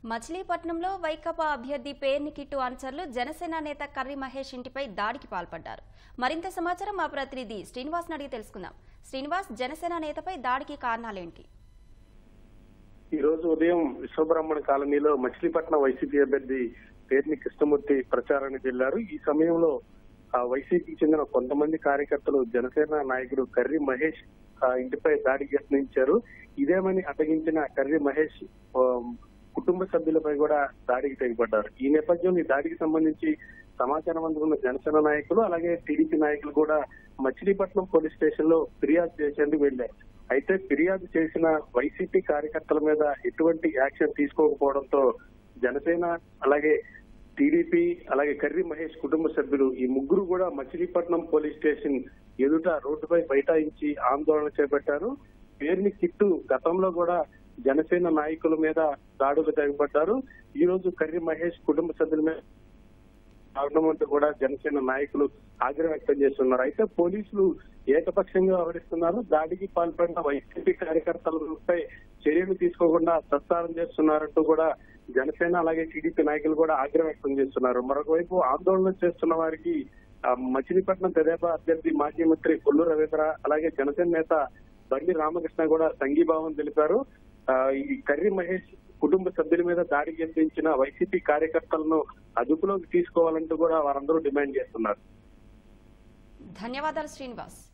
మచిలీపట్నంలో వైకాపా అభ్యర్థి పేర్ని కిట్టు అనుచరులు జనసేన నేత కర్రి మహేష్ ఇంటిపై దాడికి పాల్పడ్డారు మరింత సమాచారం మా ప్రతినిధి శ్రీనివాస్ అడిగి తెలుసుకుందాం శ్రీనివాస్ జనసేన నేతపై దాడికి కారణాలేంటి ఈ రోజు ఉదయం విశ్వబ్రహ్మణ కాలనీలో మచిలీపట్నం వైసీపీ అభ్యర్థి పేర్ని కృష్ణమూర్తి ప్రచారానికి వెళ్లారు ఈ సమయంలో ఆ వైసీపీకి చెందిన కొంతమంది కార్యకర్తలు జనసేన నాయకుడు కర్రి మహేష్ ఆ ఇంటిపై దాడికి యత్నించారు ఇదేమని అడ్డగించిన కర్రి మహేష్ ఆ, కుటుంబ సభ్యులపై కూడా దాడికి తెగబడ్డారు ఈ నేపథ్యంలో ఈ దాడికి సంబంధించి సమాచారం అందుకున్న జనసేన నాయకులు అలాగే టీడీపీ నాయకులు కూడా మచిలీపట్నం పోలీస్ స్టేషన్ లో ఫిర్యాదు చేసేందుకు వెళ్లారు అయితే ఫిర్యాదు చేసిన వైసీపీ కార్యకర్తల మీద ఎటువంటి యాక్షన్ తీసుకోకపోవడంతో జనసేన అలాగే టీడీపీ అలాగే కర్రి మహేష్ కుటుంబ సభ్యులు ఈ ముగ్గురు కూడా మచిలీపట్నం పోలీస్ స్టేషన్ ఎదుట రోడ్డుపై బైఠాయించి ఆందోళన చేపట్టారు పేరుని కిట్టు గతంలో కూడా జనసేన నాయకుల మీద దాడులు తెగబడ్డారు ఈ రోజు కర్రి మహేష్ కుటుంబ సభ్యుల మీద కారణమంటూ కూడా జనసేన నాయకులు ఆగ్రహం వ్యక్తం చేస్తున్నారు అయితే పోలీసులు ఏకపక్షంగా వ్యవహరిస్తున్నారు దాడికి పాల్పడిన వైసీపీ కార్యకర్తలపై చర్యలు తీసుకోకుండా ప్రస్తావన చేస్తున్నారంటూ కూడా జనసేన అలాగే టీడీపీ నాయకులు కూడా ఆగ్రహం వ్యక్తం చేస్తున్నారు మరొక వైపు ఆందోళన చేస్తున్న వారికి ఆ, మచిలీపట్నం తెదేపా అభ్యర్థి మాజీ మంత్రి కొల్లు రవీంద్ర అలాగే జనసేన నేత బండి రామకృష్ణ కూడా సంఘీభావం తెలిపారు ఆ, ఈ కర్రి మహేష్ కుటుంబ సభ్యుల మీద దాడికి యత్నించిన వైసీపీ కార్యకర్తలను అదుపులోకి తీసుకోవాలంటూ కూడా వారందరూ డిమాండ్ చేస్తున్నారు ధన్యవాదాలు శ్రీనివాస్